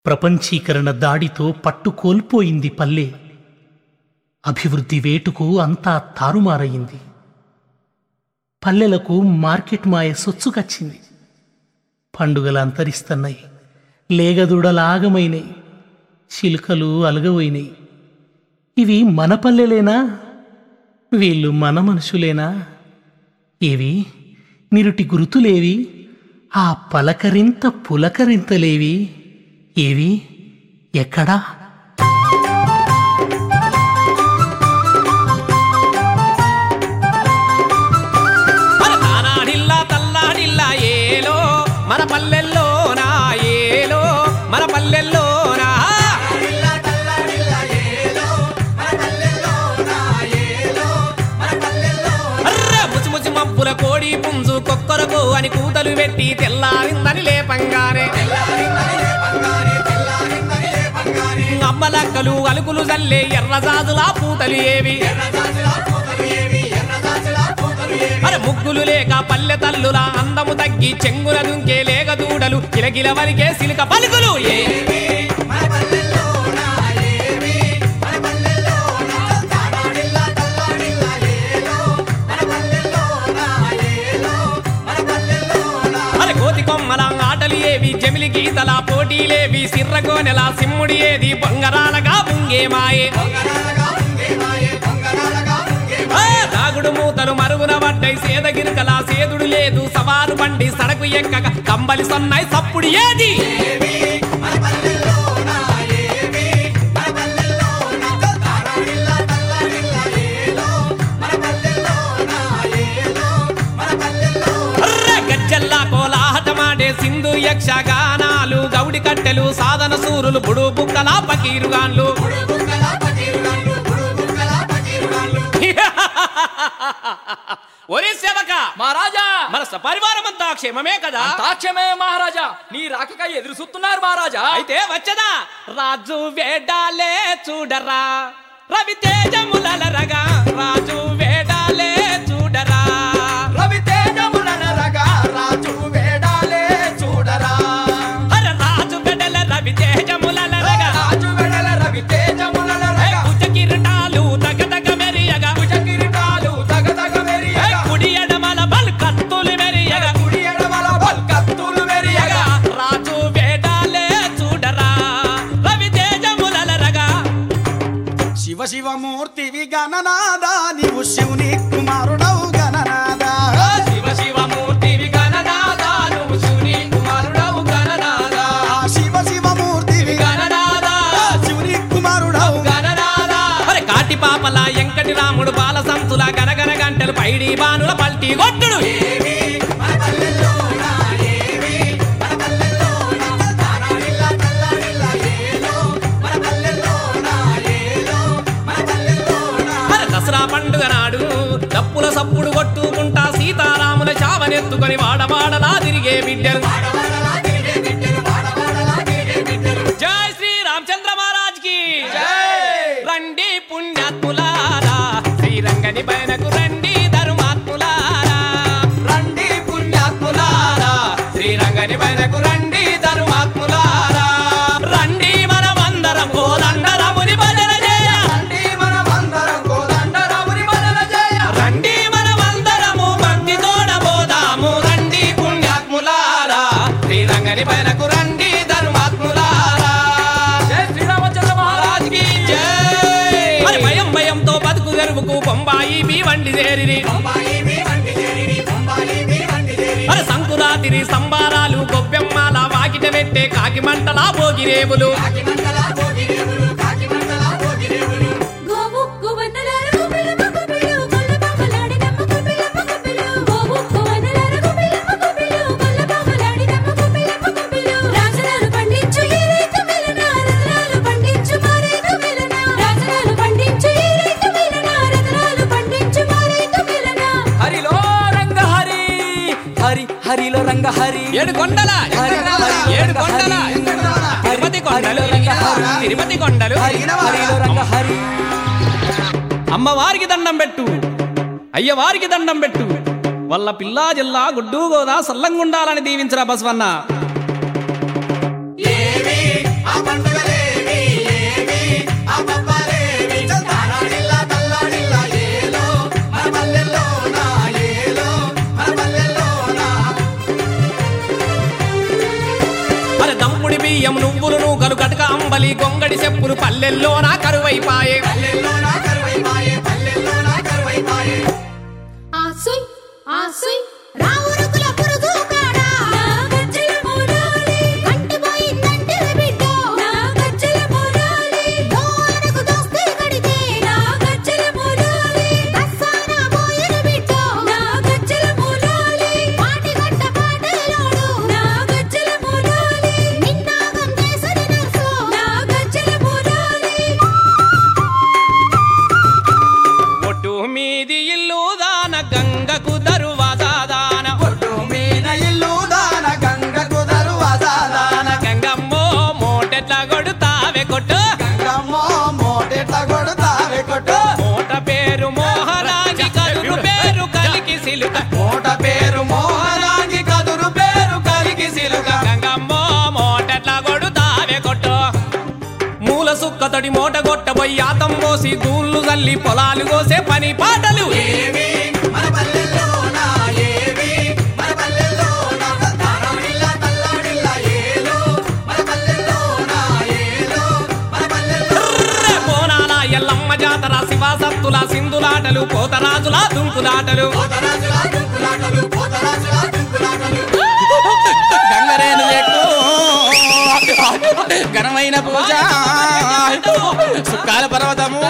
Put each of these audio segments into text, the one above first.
ప్రపంచీకరణ దాడితో పట్టు కోల్పోయింది పల్లె అభివృద్ధి వేటుకు అంతా తారుమారయింది పల్లెలకు మార్కెట్ మాయ సొచ్చుకచ్చింది పండుగలు అంతరిస్తున్నాయి లేగదూడలాగమైనాయి చిలుకలు అలగవైనాయి ఇవి మన పల్లెలేనా వీళ్ళు మన మనుషులేనా ఏవి నిరుటి గురుతులేవి ఆ పలకరింత పులకరింతలేవి ఏవి ఎక్కడా మన తానాడిల్లా తల్లాడిల్లా ఏలో మన పల్లెల్లో నా ఏలో మన పల్లెల్లో నా అర్ర ముసి ముసి మబ్బుల కోడి పుంజు కొక్కరకు అని కూతలు పెట్టి తెల్లారిందని లేపంగానే అమ్మలక్కలు అలుకులు జల్లే ఎర్రజాజులా పూతలు ఏవి అరే ముగ్గులు లేక పల్లె తల్లుల అందము తగ్గి చెంగుల దుంకే లేక దూడలు కిలకిల వలికే సిలిక పలుకులు ఏ అరే కోతి కొమ్మల ఆటలు ఏవి జమిలి గీతల పోటీలేవి సిర్రగోనెల సిమ్ముడి ఏది బొంగరాలగా బుంగే మాయే ఆ, దాగుడు మూతలు మరుగున పడ్డై సేదగిరికల సేదుడు లేదు సవారు బండి సడకు ఎక్కక కంబలి సన్నాయి సప్పుడు ఏది అర్ర గజ్జల్లా కోలాహటమాడే సింధు యక్షగానాలు గౌడి కట్టెలు సాధన సూరులు బుడు బుక్కల పకీరుగాన్లు ఒరే సేవక మహారాజా మన సపరివారం అంతా క్షేమమే కదా తాక్షమే మహారాజా నీ రాకకై ఎదురు చూస్తున్నారు మహారాజా అయితే వచ్చదా రాజు వేడాలే చూడరా రవి తేజములరగా రాజు వేడాలే చూడరా రవి తేజములనరగా రాజు వేడాలే చూడరా హర రాజు వెడల రవి తేజములరగా రాజు వెడల రవి తేజములనరగా కుచ కిరీటాలు తగదగ మెరియగా భుజ కిరీటాలు తగతగ ఏ మెరియగా కుడి ఎడమల బల్ కత్తులు మెరియగా కుడి ఎడమల బల్కత్తులు మెరియగా రాజు వేడాలే చూడరా రవి తేజములరగా శివ శివమూర్తివి గణనాదా నీవు శివుని కుమారుడవు గణనాదా శివ శివ మూర్తివి గణనాదా నువ్వు శివుని కుమారుడవు గణనాదా ఆ శివ శివమూర్తివి గణనాదా శివుని కుమారుడవు గణనాదా మరి కాటి పాపల ఎంకటి రాముడు బాల సంతుల గనగన గంటలు పైడి బానుల పల్టీ కొట్టుడు మరి దసరా పండుగ నాడు డప్పుల సప్పుడు కొట్టుకుంటా సీతారాముల చావనెత్తుకొని వాడవాడలా తిరిగే బిడ్డలు జై శ్రీ రామచంద్ర మహారాజ్ కి రండి పుణ్యాత్ములారా శ్రీరంగని పైనకు రండి ధర్మాత్ములారా రండి పుణ్యాత్ములారా శ్రీరంగని పైనకు రండి ధర్మాత్ములారా రండి మనమందరం కోదండరముని భజన చేయ రండి మనమందరం కోదండరాముని భజన చేయ రండి మనమందరము భక్తి తోడబోదాము రండి పుణ్యాత్ములారా శ్రీరంగని పైనకు రండి ధర్మాత్ములారా జై శ్రీరామచంద్ర మహారాజ్ కి మరి భయం భయంతో బతుకు తెరువుకు బొంబాయి మీ వండి చేరిరి మరి సంకురాతిరి సంబారాలు గొబ్బెమ్మాల వాకిట పెట్టే కాకి మంటలా భోగిరేవులు గోవుక్కు వన్నలార గుబిలమ్మ గుబిలు, గొల్లబామలాడినమ్మ గుబిలమ్మ గుబిలు. గోవుక్కు వన్నలార గుబిలమ్మ గుబిలు, గొల్లబామలాడినమ్మ గుబిలమ్మ గుబిలు. రాజనాలు పండించు ఈ రైతు మిలన, రతనాలు పండించు మా రైతు మిలన. రాజనాలు పండించు ఈ రైతు మిలన, రతనాలు పండించు మా రైతు మిలన. హరిలో రంగ హరి హరి హరిలో రంగ హరి ఏడు కొండల హరి, హరి, ఏడు కొండల హరి. తిరుపతి కొండలు హరిలో రంగ హరి. తిరుపతి కొండలు హరి హరిలో రంగ హరి అమ్మవారికి దండం పెట్టు అయ్యవారికి దండం పెట్టు వల్ల పిల్లా జిల్లా గుడ్డు గోదా సల్లంగుండాలని దీవించరా బసవన్న దేవి నువ్వులు నూకలు గటక అంబలి గొంగడి చెప్పులు పల్లెల్లో నా కరువైపాయే ఆసుయ్ ఆసుయ్ రావురుకుల పురుగు కాడా నా గజ్జల మూలాలి కంటిపోయిందంటే బిడ్డ నా గజ్జల మూలాలి దోనకు దోస్తే కడితే నా గజ్జల మూలాలి దస్సాన పోయిన బిడ్డ నా గజ్జల మూలాలి పాటి గట్ట పాటలోడు నా గజ్జల మూలాలి నిన్నాగం చేసిన నర్సు నా గజ్జల మూలాలి ఒట్టు మీది ఇల్లు దాన గంగకు దరువాదా దాన మీన ఇల్లు దాన గంగకు దరువాదాన గంగమ్మో మోటెట్ల కొడుతావే కొట్టు గంగమ్మో మోటెట్ల కొడతావే కొట్టు మోట పేరు మోహరాగి కదురు పేరు కలికి సిలుక మోట పేరు మోహరాంగి కదురు పేరు కలిగి సిలుక గంగమ్మో మోటెట్ల కొడుతావే కొట్టు మూల సుక్కతడి మూట కొట్టబోయి ఆతం పోసి దూళ్ళు తల్లి పొలాలు కోసే పని పాటలు ఏవి మన పల్లెల్లోన ఏవి మన పల్లెల్లోన తారమిల్ల తల్లడిల్ల ఏలు మన పల్లెల్లోన ఏలు మన పల్లెల్లో ర్రె బోనాల ఎల్లమ్మ జాతర శివాసత్తుల సింధులాటలు పోతరాజుల దుంకులాటలు పోతరాజుల దుంకులాటలు పోతరాజుల దుంకులాటలు గంగరేను ఎక్కు ఘనమైన పూజ సుక్కాల పర్వతము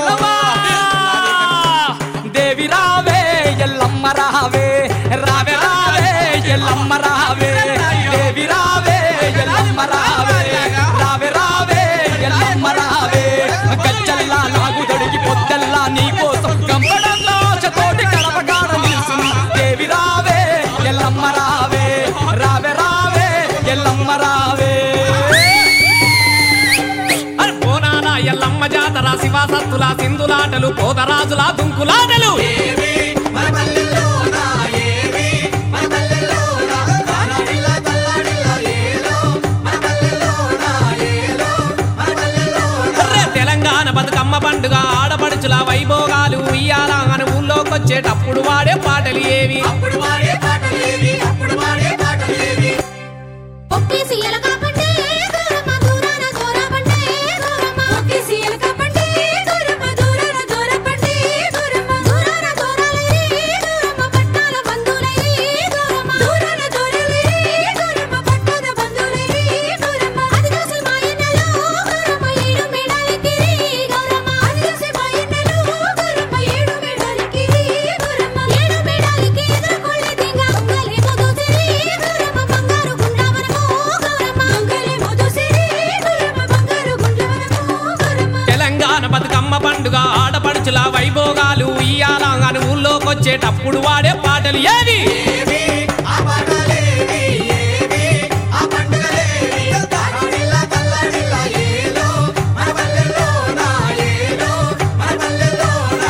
దేవి రావే ఎల్లమ్మ రావే రావే రావే ఎల్లమ్మ రావే దేవి రావే ఎల్లమ్మ రావే రావే రావే ఎల్లమ్మ రావే గజ్జల్లా నాగు దొడికి పొద్దల్లా నీ కోసం గంపడంలో తోటి కడపగాడ నిలుసును దేవి రావే ఎల్లమ్మ రావే రావే రావే ఎల్లమ్మ రావే అరే బోనాల ఎల్లమ్మ జాతర శివాసత్తుల సింధులాటలు పోతరాజుల దుంకులాటలు ఏవి మన పల్లెల్లోన ఏవి మన పల్లెల్లోన తారమిల్ల తల్లడిల్ల ఏలు మన పల్లెల్లోన ఏలు మన పల్లెల్లోన అర్రే తెలంగాణ బతుకమ్మ పండుగ ఆడపడుచుల వైభోగాలు ఇయ్యాల అని ఊళ్ళోకొచ్చేటప్పుడు వాడే పాటలు ఏవి అప్పుడు వాడే పాటలేవి అప్పుడు వాడే పాటలేవి ఒక్కేసి ఎలక పంటే దూరమ దూరాన దూర పంటే దూరమ ఒక్కేసి ఎలక పంటే దూరమ దూరాన దూర పంటే దూరమ దూరాన దూరాలే దూరమ పట్టాల బంధులే దూరమ దూరాన దూరాలే దూరమ పట్టాల బంధులే దూరమ అది చూసి మా ఇన్నలో దూరమ ఏడు మేడాలకి గౌరమ అది చూసి మా ఇన్నలో దూరమ ఏడు మేడాలకి దూరమ ఏడు మేడాలకి ఎదుర్కొళ్ళే దింగ ఉంగలే ముదుసిరి దూరమ బంగారు గుండ్లవనము గౌరమ ఉంగలే ముదుసిరి దూరమ బంగారు గుండ్లవనము గౌరమ తెలంగాణ బతుకమ్మ పండుగ ఆడపడుచుల వైభోగాలు ఇయ్యాల అని ఊళ్ళోకొచ్చేటప్పుడు వాడే పాటలు ఏవి ఏవి ఆ పాటలేవి ఏవి ఆ పండుగలేవి తారమిల్ల తల్లడిల్ల ఏలు మన పల్లెల్లోన ఏలు మన పల్లెల్లోన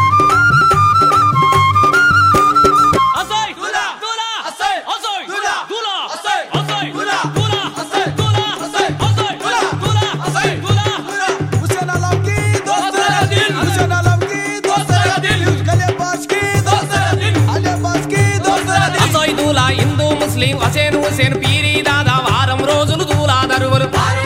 అసోయ్ దులా, దులా అసోయ్, అసోయ్ దులా, దులా అసోయ్, అసోయ్ దులా, దులా అసోయ్, దులా అసోయ్, అసోయ్ దులా, దులా అసోయ్, దులా हुसैन आलम की दोस्त दोस्त दिल। हुसैन आलम की दोस्त दिल। गले पास की दोस्त अले पास की दोस्त అసోయ్ దూలా హిందూ ముస్లిం హసేన్ హుసేన్ పీరి దాదా వారం రోజులు దూలా దరువులు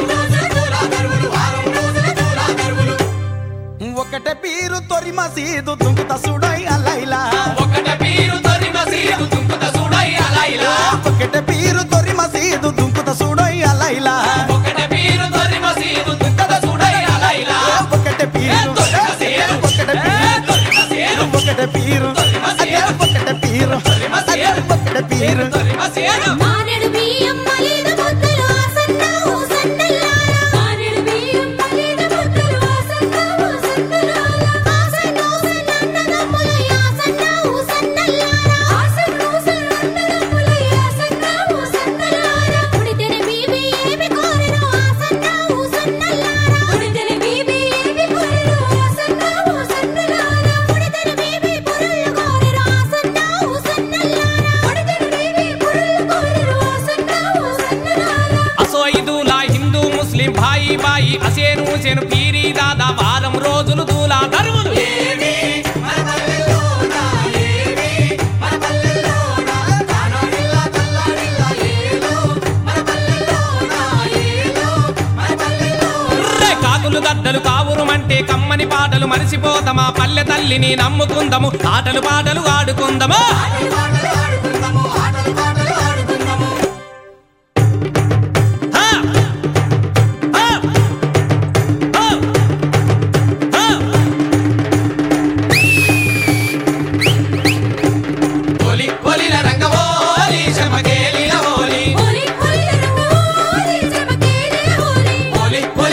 ఒకటే పీరు తొరి మసీదు దుంకుత సుడై అలైలా ఒకట పీరు తొరి మసీదు తుంకుత సుడై అలైలా ఒకటే పీరు తొరి మసీదు దుంకుత సుడై అలైలా ఒకట పీరు తొరి మసీదు తుంకుత సుడై అలైలా ఒకటే పీరు తొరి మసీదు ఒకటే పీరు తొరి మసీదు ఒకటే పీరు అదే ఒకటే పీరు అదే ఒకటే పీరు తొరి మసీదు మానేడు బియ్యం మలీద ముద్దలు ఆసన్నావు సన్నల్లారా మానేడు బియ్యం మలీద ముద్దలు ఆసన్నావు సన్నల్లారా ఆసన్నావు సన్నన్నదమ్ములై ఆసన్నావు సన్నల్లారా ఆసన్నావు సన్నన్నదమ్ములై ఆసన్నావు సన్నల్లారా ఉడితెన బీబీ ఏమి కోరెను ఆసన్నావు సన్నల్లారా ఉడితెన బీబీ ఏమి కోరెను ఆసన్నావు సన్నల్లారా ఉడితెన బీబీ పురుళ్ళు కోరెను ఆసన్నావు సన్నల్లారా ఉడితెన బీబీ పురుళ్ళు కోరెను ఆసన్నావు సన్నల్లారా అసోయ్ దూలా హిందూ ముస్లిం భాయి బాయి హసేన్ హుసేన్ పీరి దాదా వారం రోజులు దూలా దరువులు ఏవి మన పల్లెల్లోన ఏవి మన పల్లెల్లోన తానోడిల్ల తల్లడిల్ల ఏలు మన పల్లెల్లోన ఏలు కాకులు గద్దలు కావురుమంటే కమ్మని పాటలు మరిసిపోతామా పల్లె తల్లిని నమ్ముకుందము ఆటలు పాటలు ఆడుకుందము హా! హా! హా! హా! హోలీ హోలీల రంగవోలి శమకేలిన హోలీ హోలీ హోలీ రంగు హోలీ చెమకేలే హోలీ హోలీ